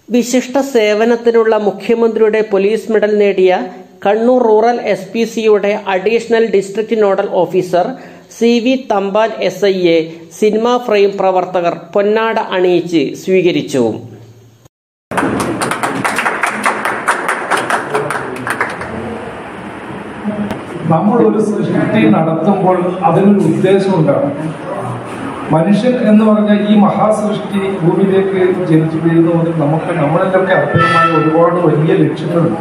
വിശിഷ്ട സേവനത്തിനുള്ള മുഖ്യമന്ത്രിയുടെ പോലീസ് മെഡൽ നേടിയ കണ്ണൂർ റൂറൽ എസ് പി സിയുടെ additional district nodal officer C V Thampan S ഐയെ സിനിമാ ഫ്രെയിം പ്രവർത്തകർ പൊന്നാട അണിയിച്ച് സ്വീകരിച്ചു നമ്മൾ ഒരു സൃഷ്ടി നടത്തുമ്പോൾ അതിനൊരു ഉദ്ദേശം ഉണ്ടാകും മനുഷ്യൻ എന്ന് പറഞ്ഞ ഈ മഹാസൃഷ്ടി ഭൂമിയിലേക്ക് ജനിച്ചു വീഴുന്നതിൽ നമുക്ക് നമ്മളിലൊക്കെ അർപ്പണമായ ഒരുപാട് വലിയ ലക്ഷ്യങ്ങളുണ്ട്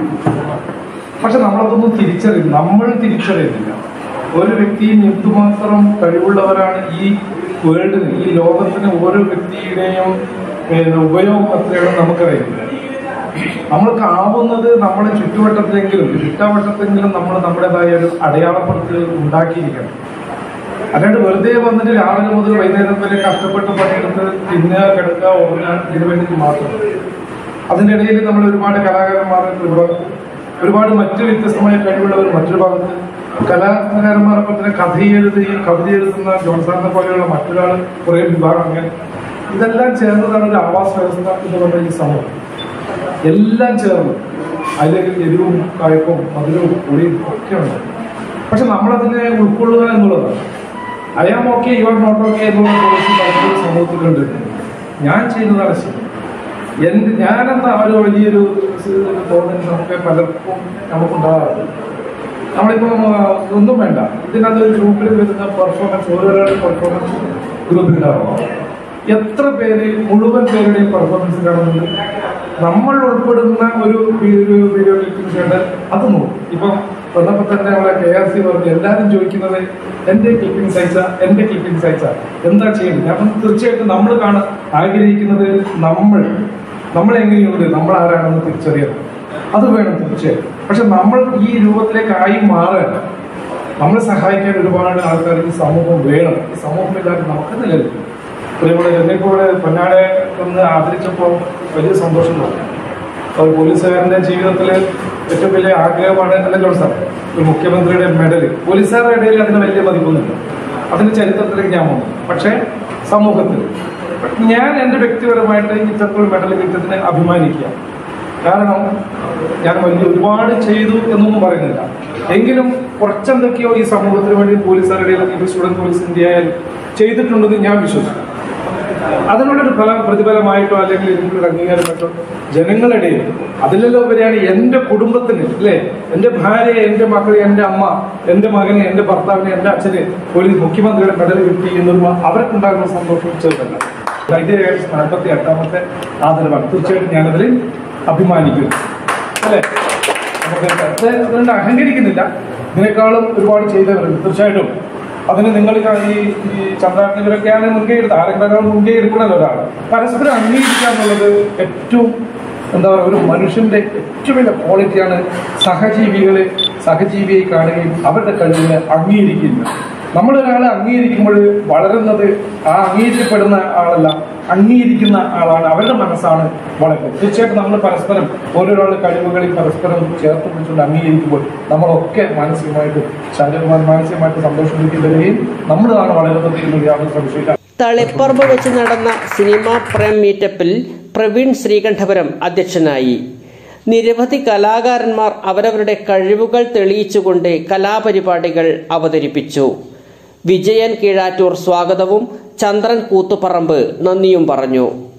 പക്ഷെ നമ്മളതൊന്നും തിരിച്ചറിയില്ല നമ്മൾ തിരിച്ചറിയുന്നില്ല ഒരു വ്യക്തിയും എന്തുമാത്രം കഴിവുള്ളവരാണ് ഈ വേൾഡിന് ഈ ലോകത്തിന് ഓരോ വ്യക്തിയുടെയും പിന്നെ ഉപയോഗം എത്രയാണെന്ന് നമുക്കറിയില്ല നമ്മൾക്ക് ആവുന്നത് നമ്മുടെ ചുറ്റുവട്ടത്തെങ്കിലും ചുറ്റാവട്ടത്തെങ്കിലും നമ്മൾ നമ്മുടേതായ ഒരു അടയാളപ്പെടുത്തൽ ഉണ്ടാക്കിയിരിക്കണം അല്ലാണ്ട് വെറുതെ വന്നിട്ട് രാവിലെ മുതൽ വൈകുന്നേരം വരെ കഷ്ടപ്പെട്ട് പണിയെടുത്ത് തിന്നുക കിടക്കുക ഉറങ്ങുക ഇതിനു വേണ്ടി മാത്രം അതിൻ്റെ ഇടയിൽ നമ്മൾ ഒരുപാട് കലാകാരന്മാർ ഒരുപാട് ഒരുപാട് മറ്റു വ്യത്യസ്തമായ കഴിവുള്ളവർ മറ്റൊരു ഭാഗത്ത് കലാകാരന്മാരെ പോലെ തന്നെ കഥ എഴുതുകയും കവിത എഴുതുന്ന ജോൺസാറിനെ പോലെയുള്ള മറ്റൊരാൾ കുറേ വിഭാഗം അങ്ങനെ ഇതെല്ലാം ചേർന്നതാണ് ഒരു ആവാസ വ്യവസ്ഥ എന്ന് പറഞ്ഞ ഈ സമൂഹം എല്ലാം ചേർന്ന് അതിലേക്ക് എരിവും കയപ്പും മധുരവും പുളിയും ഒക്കെ ഉണ്ട് പക്ഷെ നമ്മളതിനെ ഉൾക്കൊള്ളുക എന്നുള്ളതാണ് I am okay you are not okay എന്നുള്ള പോളിസി പലപ്പോഴും സമൂഹത്തിലുണ്ട് ഞാൻ ചെയ്യുന്നതാണ് ശരി എന്ത് ഞാനെന്ന ഒരു വലിയൊരു സ് തോന്നൽ നമുക്ക് പലർക്കും നമുക്കുണ്ടാകാറുണ്ട് നമ്മളിപ്പം ആ, ഒന്നും വേണ്ട ഇതിനകത്ത് ഒരു ഗ്രൂപ്പിൽ വരുന്ന പെർഫോമൻസ് ഓരോരാളുടെ പെർഫോമൻസ് ഗ്രൂപ്പിൽ ഉണ്ടാവും എത്ര പേര് മുഴുവൻ പേരുടെയും പെർഫോമൻസ് കാണുന്നുണ്ട് നമ്മൾ ഉൾപ്പെടുന്ന ഒരു വി- ഒരു വീഡിയോ ക്ലിപ്പിംഗ് കണ്ട് അത് നോക്കും ഇപ്പം വന്നപ്പോൾ തന്നെ നമ്മളെ കെ ആർ സി പറഞ്ഞു എല്ലാവരും ചോദിക്കുന്നത് എന്റെ ക്ലിപ്പിംഗ് സൈസാ എന്റെ ക്ലിപ്പിംഗ് സൈസാ എന്താ ചെയ്യുന്നത് ഞാൻ പറഞ്ഞു, തീർച്ചയായിട്ടും നമ്മൾ കാണാൻ ആഗ്രഹിക്കുന്നത് നമ്മൾ നമ്മൾ എങ്ങനെയുണ്ട് നമ്മൾ ആരാണെന്ന് തിരിച്ചറിയണം അത് വേണം തീർച്ചയായിട്ടും പക്ഷെ നമ്മൾ ഈ രൂപത്തിലേക്ക് ആയി മാറാൻ നമ്മളെ സഹായിക്കാൻ ഒരുപാട് ആൾക്കാർ ഈ സമൂഹം വേണം ഈ സമൂഹമില്ലാതെ നമുക്ക് നിലനിൽക്കും പ്രിയമുള്ള എന്നെക്കൂടെ പൊന്നാടെ ഒന്ന് ആദരിച്ചപ്പോൾ വലിയ സന്തോഷം തോന്നി ഒരു പോലീസുകാരന്റെ ജീവിതത്തിൽ ഏറ്റവും വലിയ ആഗ്രഹമാണ് എന്റെ ജോൺസൺ ഒരു മുഖ്യമന്ത്രിയുടെ മെഡൽ പോലീസുകാരുടെ ഇടയിൽ അതിന് വലിയ മതിപ്പൊന്നുമില്ല അതിന്റെ ചരിത്രത്തിലേക്ക് ഞാൻ വന്നു പക്ഷേ സമൂഹത്തിൽ ഞാൻ എൻ്റെ വ്യക്തിപരമായിട്ട് ഇത്തരത്തിലുള്ള മെഡൽ കിട്ടിയതിന് അഭിമാനിക്കുക കാരണം ഞാൻ വലിയ ഒരുപാട് ചെയ്തു എന്നൊന്നും പറയുന്നില്ല എങ്കിലും കുറച്ചെന്തൊക്കെയോ ഈ സമൂഹത്തിന് വേണ്ടി പോലീസുകാരുടെ ഇടയിൽ സ്റ്റുഡന്റ് പോലീസ് ഇന്ത്യ ആയാലും ചെയ്തിട്ടുണ്ടെന്ന് ഞാൻ വിശ്വസിക്കുന്നു അതിനുള്ളൊരു ഫലം പ്രതിഫലമായിട്ടോ അല്ലെങ്കിൽ ഇതിനുള്ള അംഗീകാരമായിട്ടോ ജനങ്ങളുടെ അതിലെല്ലാം ഉപരിയാണ് എന്റെ കുടുംബത്തിന് അല്ലേ എന്റെ ഭാര്യ എന്റെ മക്കളെ എന്റെ അമ്മ എന്റെ മകനെ എന്റെ ഭർത്താവിനെ എന്റെ അച്ഛന് പോലീസ് മുഖ്യമന്ത്രിയുടെ മെഡൽ കിട്ടി എന്നൊരു അവർക്കുണ്ടാകുന്ന സന്തോഷം ചെറുതല്ല ഇത് നാൽപ്പത്തി എട്ടാമത്തെ ആദരവാണ് തീർച്ചയായിട്ടും ഞാനതിൽ അഭിമാനിക്കുന്നു അല്ലേ നമുക്ക് അത് അതുകൊണ്ട് അഹങ്കരിക്കുന്നില്ല ഇതിനേക്കാളും ഒരുപാട് ചെയ്തവരുണ്ട് തീർച്ചയായിട്ടും അതിന് നിങ്ങൾ ഈ ഈ ചന്ദ്രാഗ്നിവരൊക്കെയാണ് മുൻകൈ എടുത്തത് ആരെങ്കിലും മുൻകൈ എടുക്കണമല്ലോ ഒരാൾ പരസ്പരം അംഗീകരിക്കുക എന്നുള്ളത് ഏറ്റവും എന്താ പറയുക ഒരു മനുഷ്യന്റെ ഏറ്റവും വലിയ ക്വാളിറ്റിയാണ് സഹജീവികളെ സഹജീവിയെ കാണുകയും അവരുടെ കഴിവിനെ അംഗീകരിക്കുക നമ്മൾ ഒരാളെ അംഗീകരിക്കുമ്പോൾ വളരുന്നത് ആ അംഗീകരിക്കപ്പെടുന്ന ആളല്ല അംഗീകരിക്കുന്ന ആളാണ് അവരുടെ മനസ്സാണ് വളരുന്നത് തീർച്ചയായിട്ടും നമ്മൾ പരസ്പരം ഓരോരാളുടെ കഴിവുകളെയും പരസ്പരം ചേർത്ത് പിടിച്ചുകൊണ്ട് അംഗീകരിക്കുമ്പോൾ നമ്മളൊക്കെ മാനസികമായിട്ട് ശാരീരികമായി മാനസികമായിട്ട് സന്തോഷം വരികയും നമ്മളാണ് വളരുന്നത് എന്ന് യാതൊരു സംശയമില്ല തളിപ്പറമ്പ് വെച്ച് നടന്ന സിനിമാ പ്രേം മീറ്റപ്പിൽ പ്രവീൺ ശ്രീകണ്ഠപുരം അധ്യക്ഷനായി നിരവധി കലാകാരന്മാർ അവരവരുടെ കഴിവുകൾ തെളിയിച്ചുകൊണ്ട് കലാപരിപാടികൾ അവതരിപ്പിച്ചു വിജയൻ കീഴാറ്റൂർ സ്വാഗതവും ചന്ദ്രൻ കൂത്തുപറമ്പ് നന്ദിയും പറഞ്ഞു